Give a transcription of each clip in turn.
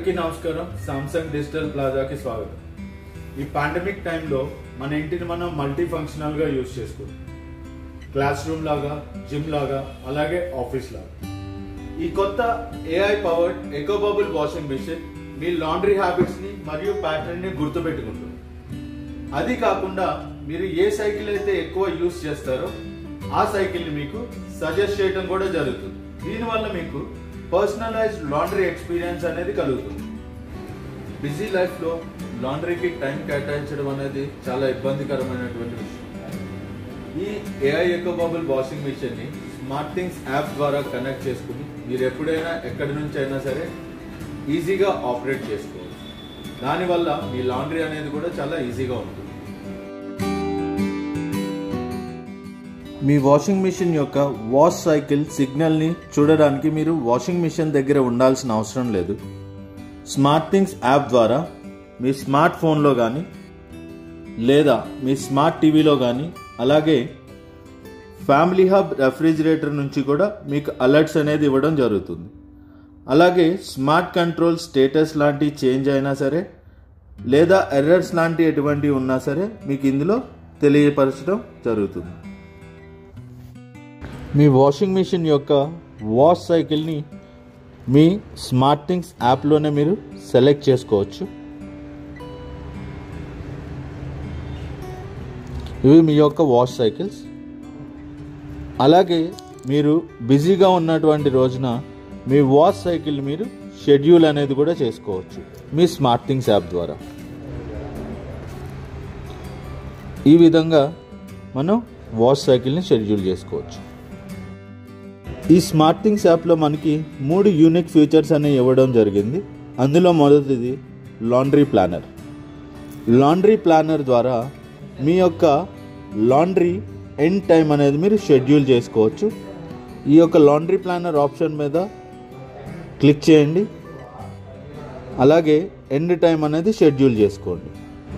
అందరికీ నమస్కారం Samsung digital ప్లాజాకి స్వాగతం ఈ పాండమిక్ టైంలో మన ఇంటిని మనం మల్టీ ఫంక్షనల్ గా యూజ్ చేసుకుంటాం క్లాస్ రూమ్ లాగా జిమ్ లాగా అలాగే ఆఫీస్ లాగా ఈ కొత్త AI powered EcoBubble washing machine మీ లాండ్రీ హ్యాబిట్స్ ని మరియు ప్యాటర్న్ ని గుర్తుపెట్టుకుంటుంది అది కాకుండా మీరు ఏ సైకిల్ అయితే ఎక్కువ యూస్ చేస్తారో ఆ సైకిల్ ని మీకు సజెస్ట్ చేయడం కూడా జరుగుతుంది దీనివల్ల మీకు పర్సనలైజ్డ్ లాండ్రీ ఎక్స్పీరియన్స్ అనేది కలుగుతుంది బిజీ లైఫ్ లో లాండ్రీకి టైం కేటాయించడం అనేది చాలా ఇబ్బందికరమైనటువంటి విషయం ఈ ఏఐ ఎకోబబుల్ వాషింగ్ మిషన్ ని స్మార్ట్ థింగ్స్ యాప్ ద్వారా కనెక్ట్ చేసుకుని మీరు ఎప్పుడైనా ఎక్కడి నుంచి అయినా సరే ఈజీగా ఆపరేట్ చేసుకోవచ్చు దానివల్ల మీ లాండ్రీ అనేది కూడా చాలా ఈజీగా ఉంటుంది మీ వాషింగ్ మిషన్ యొక్క వాష్ సైకిల్ సిగ్నల్ని చూడడానికి మీరు వాషింగ్ మిషన్ దగ్గర ఉండాల్సిన అవసరం లేదు స్మార్ట్ థింగ్స్ యాప్ ద్వారా మీ స్మార్ట్ ఫోన్లో కానీ లేదా మీ స్మార్ట్ టీవీలో కానీ అలాగే ఫ్యామిలీ హబ్ రెఫ్రిజిరేటర్ నుంచి కూడా మీకు అలర్ట్స్ అనేది ఇవ్వడం జరుగుతుంది అలాగే స్మార్ట్ కంట్రోల్ స్టేటస్ లాంటి చేంజ్ అయినా సరే లేదా ఎర్రర్స్ లాంటి ఎటువంటివి ఉన్నా సరే మీకు ఇందులో తెలియపరచడం జరుగుతుంది మీ వాషింగ్ మిషన్ యొక్క వాష్ సైకిల్ని మీ స్మార్ట్ థింగ్స్ యాప్లోనే మీరు సెలెక్ట్ చేసుకోవచ్చు ఇవి మీ యొక్క వాష్ సైకిల్స్ అలాగే మీరు బిజీగా ఉన్నటువంటి రోజున మీ వాష్ సైకిల్ మీరు షెడ్యూల్ అనేది కూడా చేసుకోవచ్చు మీ స్మార్ట్ థింగ్స్ యాప్ ద్వారా ఈ విధంగా మనం వాష్ సైకిల్ని షెడ్యూల్ చేసుకోవచ్చు ఈ స్మార్ట్ థింగ్స్ యాప్లో మనకి మూడు యూనిక్ ఫీచర్స్ అనేవి ఇవ్వడం జరిగింది అందులో మొదటిది లాండ్రీ ప్లానర్ లాండ్రీ ప్లానర్ ద్వారా మీ యొక్క లాండ్రీ ఎండ్ టైం అనేది మీరు షెడ్యూల్ చేసుకోవచ్చు ఈ యొక్క లాండ్రీ ప్లానర్ ఆప్షన్ మీద క్లిక్ చేయండి అలాగే ఎండ్ టైం అనేది షెడ్యూల్ చేసుకోండి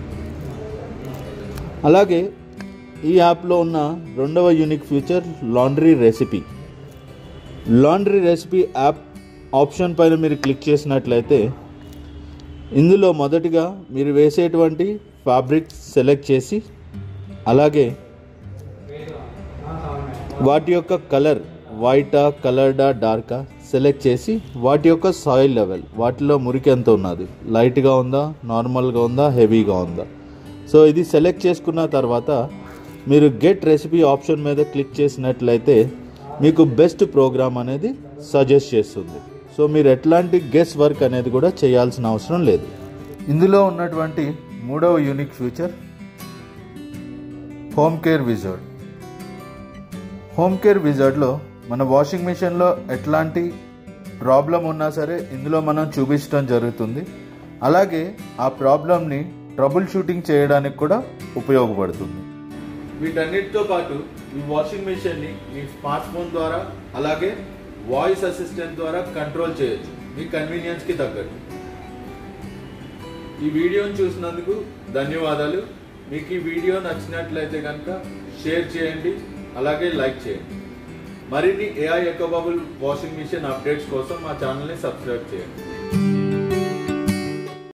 అలాగే ఈ యాప్లో ఉన్న రెండవ unique feature laundry recipe laundry recipe app option పైన మీరు క్లిక్ చేసినట్లయితే ఇందులో మొదటిగా మీరు వేసేటువంటి ఫ్యాబ్రిక్ సెలెక్ట్ చేసి అలాగే వాటి యొక్క కలర్ వైటా కలర్డా డార్కా సెలెక్ట్ చేసి వాటి యొక్క సాయిల్ లెవెల్ వాటిలో మురికి ఎంత ఉన్నది లైట్గా ఉందా నార్మల్గా ఉందా హెవీగా ఉందా సో ఇది సెలెక్ట్ చేసుకున్న తర్వాత మీరు గెట్ రెసిపీ ఆప్షన్ మీద క్లిక్ చేసినట్లయితే మీకు బెస్ట్ ప్రోగ్రామ్ అనేది సజెస్ట్ చేస్తుంది సో మీరు ఎట్లాంటి గెస్ వర్క్ అనేది కూడా చేయాల్సిన అవసరం లేదు ఇందులో ఉన్నటువంటి మూడవ unique feature home care wizard home care విజర్డ్లో మన వాషింగ్ మిషన్లో ఎట్లాంటి ప్రాబ్లం ఉన్నా సరే ఇందులో మనం చూపించడం జరుగుతుంది అలాగే ఆ ప్రాబ్లమ్ని ట్రబుల్ షూటింగ్ చేయడానికి కూడా ఉపయోగపడుతుంది వీటన్నిటితో పాటు ఈ వాషింగ్ మిషన్ ని మీ స్మార్ట్ ఫోన్ ద్వారా అలాగే వాయిస్ అసిస్టెంట్ ద్వారా కంట్రోల్ చేయొచ్చు మీ కన్వీనియన్స్ కి తగ్గట్టు ఈ వీడియోని చూసినందుకు ధన్యవాదాలు మీకు ఈ వీడియో నచ్చినట్లయితే కనుక షేర్ చేయండి అలాగే లైక్ చేయండి మరిన్ని AI EcoBubble washing machine updates కోసం మా ఛానల్ని సబ్స్క్రైబ్ చేయండి